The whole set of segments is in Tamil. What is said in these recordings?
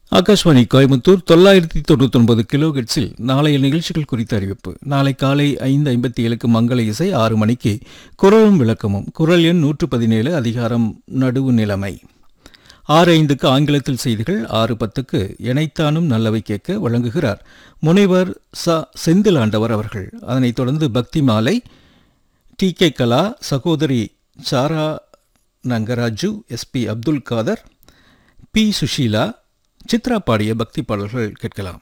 ஆகாஷ்வாணி கோயம்புத்தூர் தொள்ளாயிரத்தி தொண்ணூத்தி ஒன்பது கிலோ ஹெட்ஸில் நாளைய நிகழ்ச்சிகள் குறித்த அறிவிப்பு நாளை காலை ஐந்து ஐம்பத்தி ஏழுக்கு மங்கள இசை ஆறு மணிக்கு குரலும் விளக்கமும் குரல் எண் நூற்று பதினேழு அதிகாரம் நடுவு நிலைமை ஆறு ஐந்துக்கு ஆங்கிலத்தில் செய்திகள் ஆறு பத்துக்கு இணைத்தானும் நல்லவை கேட்க வழங்குகிறார் முனைவர் ச செந்தில் ஆண்டவர் அவர்கள் அதனைத் தொடர்ந்து பக்தி மாலை டி கே கலா சகோதரி சாரா நங்கராஜு எஸ்பி அப்துல் காதர் பி சுஷீலா சித்ரா பாடிய பக்தி பாடல்கள் கேட்கலாம்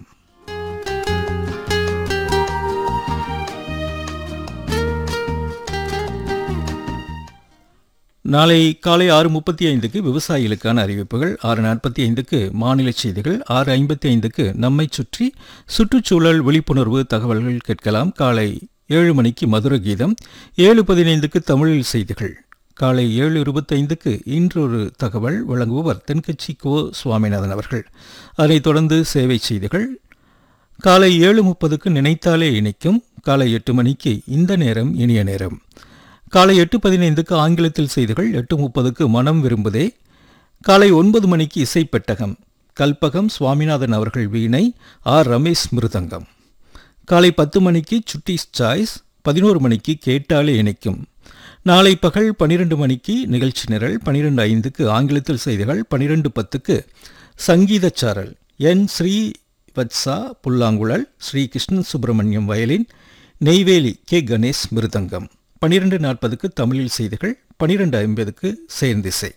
நாளை காலை ஆறு முப்பத்தி ஐந்துக்கு விவசாயிகளுக்கான அறிவிப்புகள் ஆறு நாற்பத்தி ஐந்துக்கு மாநில செய்திகள் ஆறு ஐம்பத்தி ஐந்துக்கு நம்மை சுற்றி சுற்றுச்சூழல் விழிப்புணர்வு தகவல்கள் கேட்கலாம் காலை ஏழு மணிக்கு மதுர கீதம் ஏழு பதினைந்துக்கு தமிழில் செய்திகள் காலை ஏழு இருபத்தைந்துக்கு இன்றொரு தகவல் வழங்குபவர் தென்கட்சி கோ சுவாமிநாதன் அவர்கள் அதனைத் தொடர்ந்து சேவை செய்திகள் காலை ஏழு முப்பதுக்கு நினைத்தாலே இணைக்கும் காலை எட்டு மணிக்கு இந்த நேரம் இனிய நேரம் காலை எட்டு பதினைந்துக்கு ஆங்கிலத்தில் செய்திகள் எட்டு முப்பதுக்கு மனம் விரும்புதே காலை ஒன்பது மணிக்கு இசைப்பெட்டகம் கல்பகம் சுவாமிநாதன் அவர்கள் வீணை ஆர் ரமேஷ் மிருதங்கம் காலை பத்து மணிக்கு சுட்டீஸ் சாய்ஸ் பதினோரு மணிக்கு கேட்டாலே இணைக்கும் நாளை பகல் பனிரெண்டு மணிக்கு நிகழ்ச்சி நிரல் பனிரெண்டு ஐந்துக்கு ஆங்கிலத்தில் செய்திகள் பனிரெண்டு பத்துக்கு சங்கீதச் சாரல் என் ஸ்ரீ வத்சா புல்லாங்குழல் ஸ்ரீ கிருஷ்ணன் சுப்பிரமணியம் வயலின் நெய்வேலி கே கணேஷ் மிருதங்கம் பனிரெண்டு நாற்பதுக்கு தமிழில் செய்திகள் பனிரெண்டு ஐம்பதுக்கு சேர்ந்திசை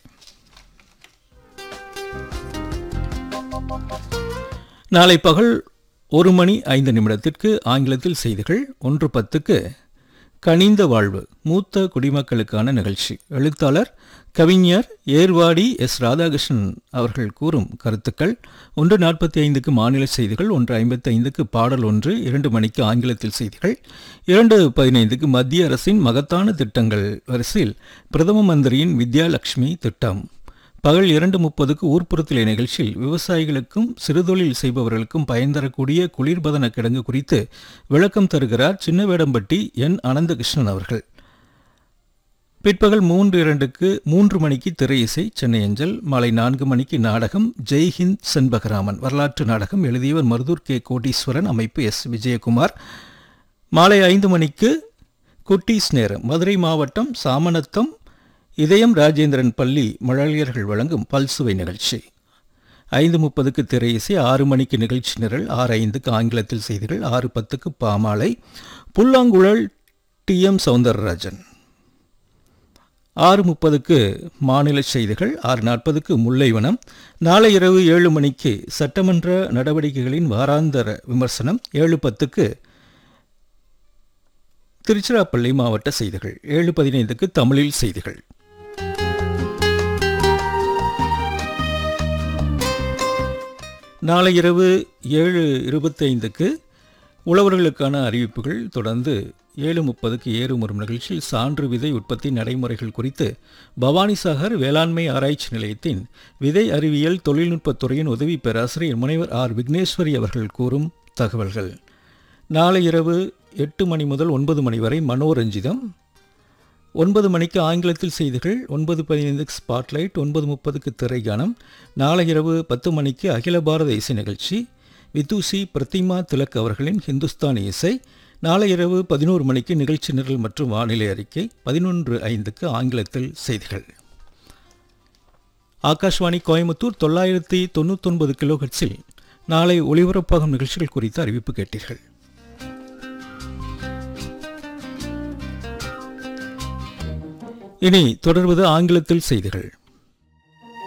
நாளை பகல் ஒரு மணி ஐந்து நிமிடத்திற்கு ஆங்கிலத்தில் செய்திகள் ஒன்று பத்துக்கு கனிந்த வாழ்வு மூத்த குடிமக்களுக்கான நிகழ்ச்சி எழுத்தாளர் கவிஞர் ஏர்வாடி எஸ் ராதாகிருஷ்ணன் அவர்கள் கூறும் கருத்துக்கள் ஒன்று நாற்பத்தி ஐந்துக்கு மாநில செய்திகள் ஒன்று ஐம்பத்தி ஐந்துக்கு பாடல் ஒன்று இரண்டு மணிக்கு ஆங்கிலத்தில் செய்திகள் இரண்டு பதினைந்துக்கு மத்திய அரசின் மகத்தான திட்டங்கள் வரிசையில் பிரதம மந்திரியின் வித்யாலட்சுமி திட்டம் பகல் இரண்டு முப்பதுக்கு ஊர்ப்புறத்திலே நிகழ்ச்சியில் விவசாயிகளுக்கும் சிறுதொழில் செய்பவர்களுக்கும் பயன் தரக்கூடிய குளிர்பதன கிடங்கு குறித்து விளக்கம் தருகிறார் சின்னவேடம்பட்டி என் அனந்தகிருஷ்ணன் அவர்கள் பிற்பகல் மூன்று இரண்டுக்கு மூன்று மணிக்கு திரை இசை சென்னை அஞ்சல் மாலை நான்கு மணிக்கு நாடகம் ஜெய்ஹிந்த் செண்பகராமன் வரலாற்று நாடகம் எழுதியவர் மருதூர் கே கோட்டீஸ்வரன் அமைப்பு எஸ் விஜயகுமார் மாலை ஐந்து மணிக்கு குட்டீஸ் நேரம் மதுரை மாவட்டம் சாமநத்தம் இதயம் ராஜேந்திரன் பள்ளி மழலியர்கள் வழங்கும் பல்சுவை நிகழ்ச்சி ஐந்து முப்பதுக்கு திரை இசை ஆறு மணிக்கு நிகழ்ச்சி நிரல் ஆறு ஐந்துக்கு ஆங்கிலத்தில் செய்திகள் ஆறு பத்துக்கு பாமாலை புல்லாங்குழல் டி எம் சவுந்தரராஜன் ஆறு முப்பதுக்கு மாநில செய்திகள் ஆறு நாற்பதுக்கு முல்லைவனம் நாளை இரவு ஏழு மணிக்கு சட்டமன்ற நடவடிக்கைகளின் வாராந்தர விமர்சனம் ஏழு பத்துக்கு திருச்சிராப்பள்ளி மாவட்ட செய்திகள் ஏழு பதினைந்துக்கு தமிழில் செய்திகள் நாளை இரவு ஏழு இருபத்தைந்துக்கு உழவர்களுக்கான அறிவிப்புகள் தொடர்ந்து ஏழு முப்பதுக்கு ஏறுமுறும் நிகழ்ச்சியில் சான்று விதை உற்பத்தி நடைமுறைகள் குறித்து பவானிசாகர் வேளாண்மை ஆராய்ச்சி நிலையத்தின் விதை அறிவியல் தொழில்நுட்பத் துறையின் உதவி பேராசிரியர் முனைவர் ஆர் விக்னேஸ்வரி அவர்கள் கூறும் தகவல்கள் நாளை இரவு எட்டு மணி முதல் ஒன்பது மணி வரை மனோரஞ்சிதம் ஒன்பது மணிக்கு ஆங்கிலத்தில் செய்திகள் ஒன்பது பதினைந்துக்கு ஸ்பாட்லைட் ஒன்பது முப்பதுக்கு திரைகானம் நாளை இரவு பத்து மணிக்கு அகில பாரத இசை நிகழ்ச்சி விதுசி பிரதிமா திலக் அவர்களின் ஹிந்துஸ்தானி இசை நாளை இரவு பதினோரு மணிக்கு நிகழ்ச்சி நிரல் மற்றும் வானிலை அறிக்கை பதினொன்று ஐந்துக்கு ஆங்கிலத்தில் செய்திகள் ஆகாஷ்வாணி கோயம்புத்தூர் தொள்ளாயிரத்தி தொண்ணூத்தொன்பது கிலோஹெட்ஸில் நாளை ஒளிபரப்பாகும் நிகழ்ச்சிகள் குறித்த அறிவிப்பு கேட்டீர்கள் இனி தொடர்வது ஆங்கிலத்தில் செய்திகள்